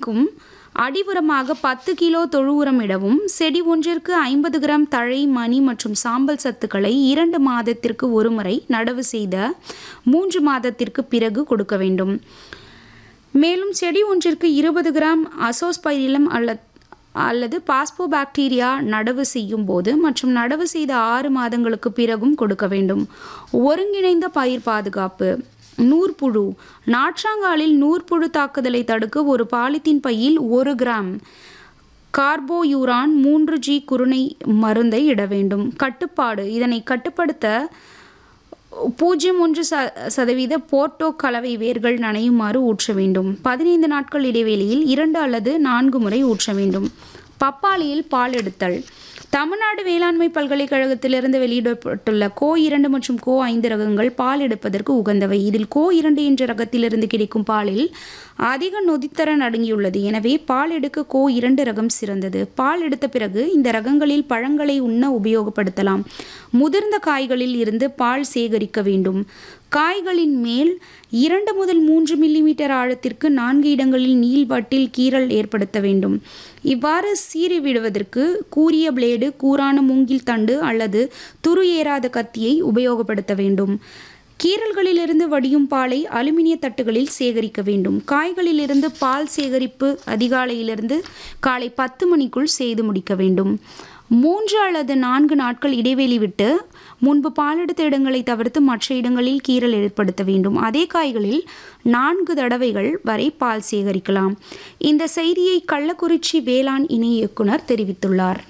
செடிக்கும் அடிவுரமாக பத்து கிலோ தொழு உரம் இடவும் செடி ஒன்றிற்கு ஐம்பது கிராம் தழை மணி மற்றும் சாம்பல் சத்துக்களை இரண்டு மாதத்திற்கு ஒருமுறை நடவு செய்த மூன்று மாதத்திற்கு பிறகு கொடுக்க வேண்டும் மேலும் செடி ஒன்றிற்கு இருபது கிராம் அசோஸ்பைரிலம் அல்ல அல்லது பாஸ்போபாக்டீரியா நடவு செய்யும் போது மற்றும் நடவு செய்த ஆறு மாதங்களுக்கு பிறகும் கொடுக்க வேண்டும் ஒருங்கிணைந்த பயிர் பாதுகாப்பு நூற்புழு நாற்றாங்காலில் நூற்புழு தாக்குதலை தடுக்க ஒரு பாலித்தீன் பையில் ஒரு கிராம் கார்போயூரான் மூன்று ஜி குருணை மருந்தை இட வேண்டும் கட்டுப்பாடு இதனை கட்டுப்படுத்த பூஜ்ஜியம் ஒன்று ச சதவீத போர்ட்டோ கலவை வேர்கள் நனையுமாறு ஊற்ற வேண்டும் பதினைந்து நாட்கள் இடைவெளியில் இரண்டு அல்லது நான்கு முறை ஊற்ற வேண்டும் பப்பாளியில் பால் எடுத்தல் தமிழ்நாடு வேளாண்மை பல்கலைக்கழகத்திலிருந்து வெளியிடப்பட்டுள்ள கோ இரண்டு மற்றும் கோ ஐந்து ரகங்கள் பால் எடுப்பதற்கு உகந்தவை இதில் கோ இரண்டு என்ற ரகத்திலிருந்து கிடைக்கும் பாலில் அதிக நொதித்தரன் அடங்கியுள்ளது எனவே பால் எடுக்க கோ இரண்டு ரகம் சிறந்தது பால் எடுத்த பிறகு இந்த ரகங்களில் பழங்களை உண்ண உபயோகப்படுத்தலாம் முதிர்ந்த காய்களில் இருந்து பால் சேகரிக்க வேண்டும் காய்களின் மேல் இரண்டு முதல் மூன்று மில்லிமீட்டர் ஆழத்திற்கு நான்கு இடங்களில் நீள்வட்டில் கீறல் ஏற்படுத்த வேண்டும் இவ்வாறு சீறி விடுவதற்கு கூரிய பிளேடு கூரான மூங்கில் தண்டு அல்லது துரு ஏறாத கத்தியை உபயோகப்படுத்த வேண்டும் கீறல்களிலிருந்து வடியும் பாலை அலுமினிய தட்டுகளில் சேகரிக்க வேண்டும் காய்களிலிருந்து பால் சேகரிப்பு அதிகாலையிலிருந்து காலை பத்து மணிக்குள் செய்து முடிக்க வேண்டும் மூன்று அல்லது நான்கு நாட்கள் இடைவெளி விட்டு முன்பு பாலெடுத்த இடங்களை தவிர்த்து மற்ற இடங்களில் கீறல் ஏற்படுத்த வேண்டும் அதே காய்களில் நான்கு தடவைகள் வரை பால் சேகரிக்கலாம் இந்த செய்தியை கள்ளக்குறிச்சி வேளாண் இணை இயக்குனர் தெரிவித்துள்ளார்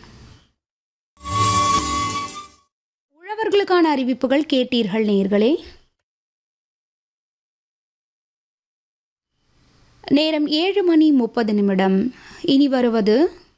உழவர்களுக்கான அறிவிப்புகள் கேட்டீர்கள் நேர்களே நேரம் ஏழு மணி முப்பது நிமிடம் இனி வருவது